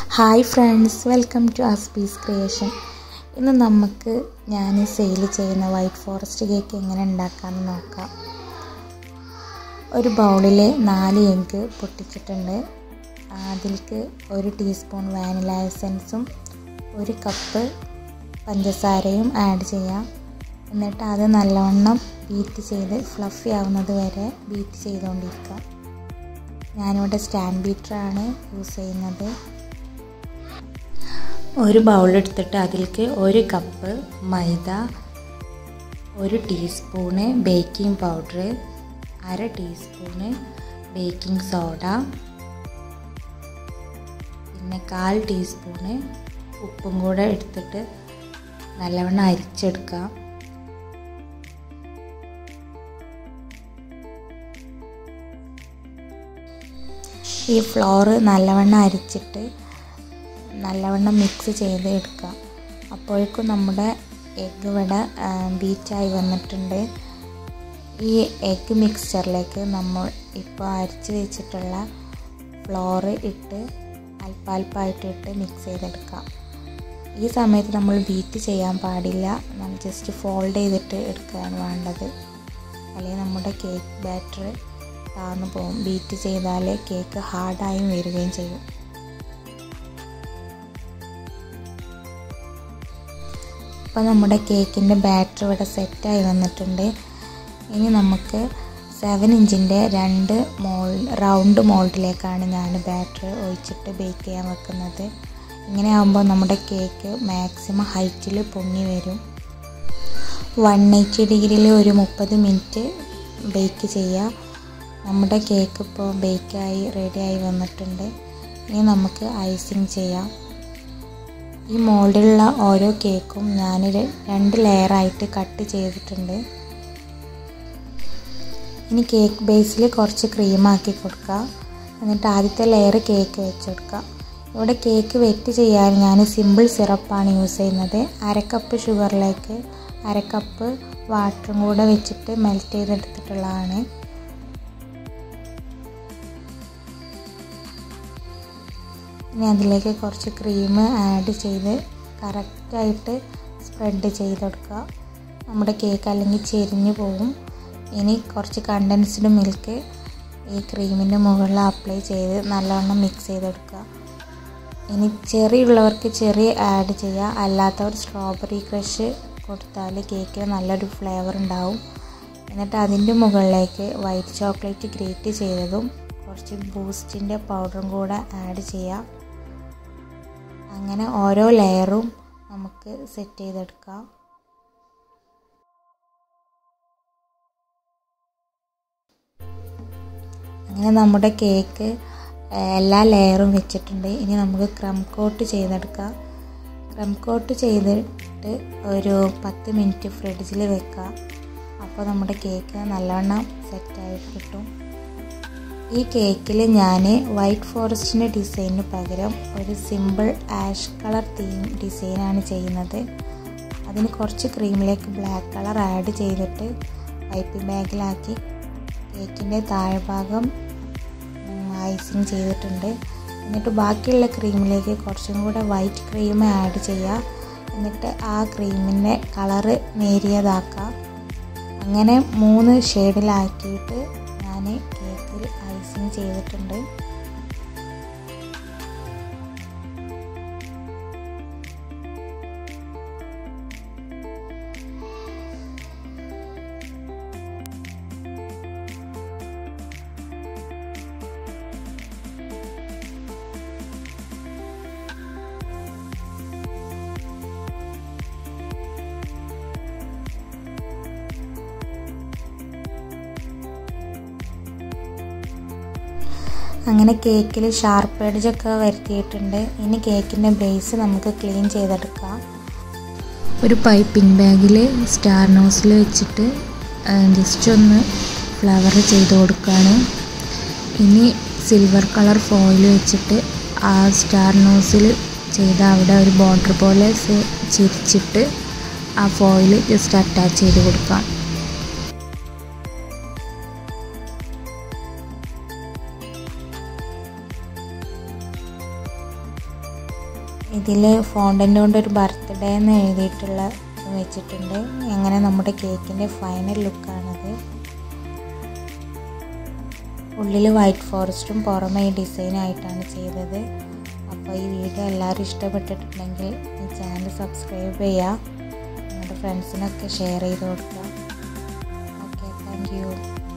hi friends welcome to അസ്പീസ് creation ഇന്ന് നമുക്ക് ഞാൻ സെയിൽ ചെയ്യുന്ന വൈറ്റ് ഫോറസ്റ്റ് കേക്ക് എങ്ങനെ ഉണ്ടാക്കാമെന്ന് നോക്കാം ഒരു ബൗളിൽ നാല് എഗ്ഗ് പൊട്ടിച്ചിട്ടുണ്ട് അതിലേക്ക് ഒരു ടീസ്പൂൺ വാനില എസൻസും ഒരു കപ്പ് പഞ്ചസാരയും ആഡ് ചെയ്യാം എന്നിട്ട് അത് നല്ലവണ്ണം ബീറ്റ് ചെയ്ത് ഫ്ലഫി ആവുന്നത് വരെ ബീറ്റ് ചെയ്തുകൊണ്ടിരിക്കാം ഞാനിവിടെ സ്റ്റാൻഡ് ബീറ്ററാണ് യൂസ് ചെയ്യുന്നത് ഒരു ബൗൾ എടുത്തിട്ട് അതിലേക്ക് ഒരു കപ്പ് മൈദ ഒരു ടീസ്പൂണ് ബേക്കിംഗ് പൗഡർ അര ടീസ്പൂണ് ബേക്കിംഗ് സോഡ പിന്നെ കാൽ ടീസ്പൂണ് ഉപ്പും കൂടെ എടുത്തിട്ട് നല്ലവണ്ണം അരിച്ചെടുക്കാം ഈ ഫ്ലോറ് നല്ലവണ്ണം അരിച്ചിട്ട് നല്ലവണ്ണം മിക്സ് ചെയ്ത് എടുക്കുക അപ്പോഴേക്കും നമ്മുടെ എഗ്ഗ് ഇവിടെ ബീറ്റായി വന്നിട്ടുണ്ട് ഈ എഗ്ഗ് മിക്സ്ചറിലേക്ക് നമ്മൾ ഇപ്പോൾ അരിച്ച് വെച്ചിട്ടുള്ള ഫ്ലോറ് ഇട്ട് അല്പാൽപ്പായിട്ട് ഇട്ട് മിക്സ് ചെയ്തെടുക്കാം ഈ സമയത്ത് നമ്മൾ ബീറ്റ് ചെയ്യാൻ പാടില്ല നമ്മൾ ജസ്റ്റ് ഫോൾഡ് ചെയ്തിട്ട് എടുക്കുകയാണ് വേണ്ടത് അല്ലെങ്കിൽ നമ്മുടെ കേക്ക് ബാറ്റർ താന്നു പോകും ബീറ്റ് ചെയ്താൽ കേക്ക് ഹാർഡായും വരികയും ചെയ്യും അപ്പോൾ നമ്മുടെ കേക്കിൻ്റെ ബാറ്റർ ഇവിടെ സെറ്റായി വന്നിട്ടുണ്ട് ഇനി നമുക്ക് സെവൻ ഇഞ്ചിൻ്റെ രണ്ട് മോൾ റൗണ്ട് മോൾഡിലേക്കാണ് ഞാൻ ബാറ്റർ ഒഴിച്ചിട്ട് ബേക്ക് ചെയ്യാൻ വെക്കുന്നത് ഇങ്ങനെ ആകുമ്പോൾ നമ്മുടെ കേക്ക് മാക്സിമം ഹൈറ്റിൽ പൊങ്ങി വരും വൺ എയ്റ്റി ഡിഗ്രിയിൽ ഒരു മുപ്പത് മിനിറ്റ് ബേക്ക് ചെയ്യുക നമ്മുടെ കേക്ക് ഇപ്പോൾ ബേക്കായി റെഡിയായി വന്നിട്ടുണ്ട് ഇനി നമുക്ക് ഐസിങ് ചെയ്യാം ഈ മോൾഡിലുള്ള ഓരോ കേക്കും ഞാൻ രണ്ട് ലെയറായിട്ട് കട്ട് ചെയ്തിട്ടുണ്ട് ഇനി കേക്ക് ബേസിൽ കുറച്ച് ക്രീമാക്കി കൊടുക്കുക എന്നിട്ട് ആദ്യത്തെ ലെയർ കേക്ക് വെച്ചെടുക്കുക ഇവിടെ കേക്ക് വെറ്റ് ചെയ്യാൻ ഞാൻ സിമ്പിൾ സിറപ്പാണ് യൂസ് ചെയ്യുന്നത് അരക്കപ്പ് ഷുഗറിലേക്ക് അരക്കപ്പ് വാട്ടറും കൂടെ വെച്ചിട്ട് മെൽറ്റ് ചെയ്തെടുത്തിട്ടുള്ളതാണ് ഇനി അതിലേക്ക് കുറച്ച് ക്രീം ആഡ് ചെയ്ത് കറക്റ്റായിട്ട് സ്പ്രെഡ് ചെയ്തെടുക്കുക നമ്മുടെ കേക്ക് അല്ലെങ്കിൽ ചെരിഞ്ഞു പോകും ഇനി കുറച്ച് കണ്ടൻസ്ഡ് മിൽക്ക് ഈ ക്രീമിൻ്റെ മുകളിൽ അപ്ലൈ ചെയ്ത് നല്ലവണ്ണം മിക്സ് ചെയ്തെടുക്കുക ഇനി ചെറി ഉള്ളവർക്ക് ചെറി ആഡ് ചെയ്യുക അല്ലാത്തവർ സ്ട്രോബെറി ക്രഷ് കൊടുത്താൽ കേക്കിന് നല്ലൊരു ഫ്ലേവർ ഉണ്ടാവും എന്നിട്ട് അതിൻ്റെ മുകളിലേക്ക് വൈറ്റ് ചോക്ലേറ്റ് ഗ്രേറ്റ് ചെയ്തതും കുറച്ച് ബൂസ്റ്റിൻ്റെ പൗഡറും കൂടെ ആഡ് ചെയ്യാം അങ്ങനെ ഓരോ ലെയറും നമുക്ക് സെറ്റ് ചെയ്തെടുക്കാം അങ്ങനെ നമ്മുടെ കേക്ക് എല്ലാ ലെയറും വെച്ചിട്ടുണ്ട് ഇനി നമുക്ക് ക്രം കോട്ട് ചെയ്തെടുക്കാം ക്രം കോട്ട് ചെയ്തിട്ട് ഒരു പത്ത് മിനിറ്റ് ഫ്രിഡ്ജിൽ വെക്കുക അപ്പോൾ നമ്മുടെ കേക്ക് നല്ലവണ്ണം സെറ്റായിട്ട് കിട്ടും ഈ കേക്കിൽ ഞാൻ വൈറ്റ് ഫോറസ്റ്റിൻ്റെ ഡിസൈനിന് പകരം ഒരു സിമ്പിൾ ആഷ് കളർ തീം ഡിസൈനാണ് ചെയ്യുന്നത് അതിന് കുറച്ച് ക്രീമിലേക്ക് ബ്ലാക്ക് കളർ ആഡ് ചെയ്തിട്ട് പൈപ്പിംഗ് ബാഗിലാക്കി കേക്കിൻ്റെ താഴ്ഭാഗം ഐസിങ് ചെയ്തിട്ടുണ്ട് എന്നിട്ട് ബാക്കിയുള്ള ക്രീമിലേക്ക് കുറച്ചും കൂടെ വൈറ്റ് ക്രീം ആഡ് ചെയ്യുക എന്നിട്ട് ആ ക്രീമിൻ്റെ കളറ് നേരിയതാക്കുക അങ്ങനെ മൂന്ന് ഷെയ്ഡിലാക്കിയിട്ട് ഞാൻ കേക്കിൽ ഐസിങ് ചെയ്തിട്ടുണ്ട് അങ്ങനെ കേക്കിൽ ഷാർപ്പ് എഡ്ജൊക്കെ വരുത്തിയിട്ടുണ്ട് ഇനി കേക്കിൻ്റെ ബേസ് നമുക്ക് ക്ലീൻ ചെയ്തെടുക്കാം ഒരു പൈപ്പിംഗ് ബാഗിൽ സ്റ്റാർ നോസിൽ വെച്ചിട്ട് ജസ്റ്റ് ഒന്ന് ഫ്ലവർ ചെയ്ത് കൊടുക്കുകയാണ് ഇനി സിൽവർ കളർ ഫോയിൽ വെച്ചിട്ട് ആ സ്റ്റാർ നോസിൽ ചെയ്ത അവിടെ ഒരു ബോർഡർ പോലെ ചിരിച്ചിട്ട് ആ ഫോയിൽ ജസ്റ്റ് അറ്റാച്ച് ചെയ്ത് കൊടുക്കാം ഇതിൽ ഫോണ്ടൻ്റ് കൊണ്ട് ഒരു ബർത്ത്ഡേ എന്ന് എഴുതിയിട്ടുള്ള വെച്ചിട്ടുണ്ട് അങ്ങനെ നമ്മുടെ കേക്കിൻ്റെ ഫൈനൽ ലുക്കാണത് ഉള്ളിൽ വൈറ്റ് ഫോറസ്റ്റും പുറമെ ഈ ഡിസൈനായിട്ടാണ് ചെയ്തത് അപ്പോൾ ഈ വീഡിയോ എല്ലാവരും ഇഷ്ടപ്പെട്ടിട്ടുണ്ടെങ്കിൽ ഈ ചാനൽ സബ്സ്ക്രൈബ് ചെയ്യുക നിങ്ങളുടെ ഫ്രണ്ട്സിനൊക്കെ ഷെയർ ചെയ്ത് കൊടുക്കുക ഓക്കെ താങ്ക് യു